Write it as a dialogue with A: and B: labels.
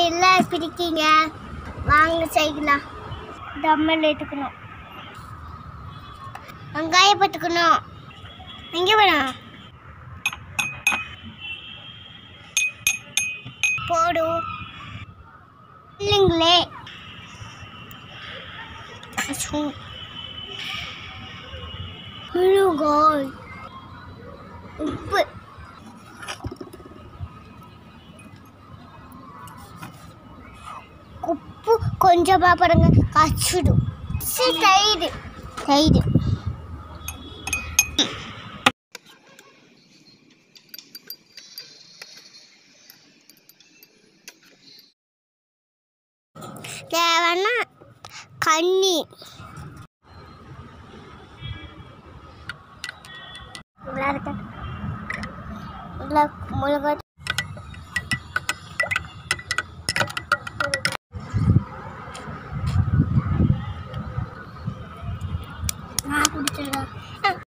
A: எல்லாம் பிடிக்கீங்க வாங்க செய்யலாம் தம்மல் எடுத்துக்கணும் வெங்காயம் பத்துக்கணும் எங்கே வேணும் போடும் இல்லைங்களே அச்சோ. மிளகாய் உப்பு உப்பு கொஞ்சமா பாருங்க கச்சிடும் சரி, தயிர் தயிர் தேவைன்னா கண்ணி நல்லா இருக்கு நல்லா மிளகாய் நான் குடிச்சிடுறேன்